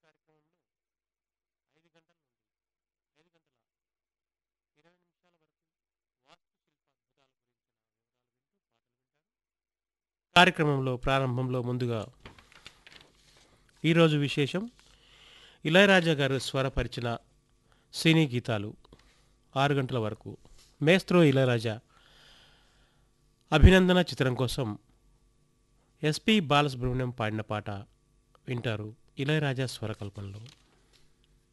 కార్యక్రమంలో ఐదు గంటల నుండి ఐదు గంటల ఇరవై నిమిషాల వరకు వాస్తు శిల్ప అద్భుతాల గురించిన వివరాలు వింటూ పాటలు వింటారు కార్యక్రమంలో ప్రారంభంలో ముందుగా ఈరోజు విశేషం ఇళయరాజా గారు స్వరపరిచిన సినీ గీతాలు ఆరు గంటల వరకు మేస్త్రో ఇళయరాజా అభినందన చిత్రం కోసం ఎస్పి బాలసుబ్రహ్మణ్యం పాడిన పాట వింటారు ఇళయరాజా స్వరకల్పనలో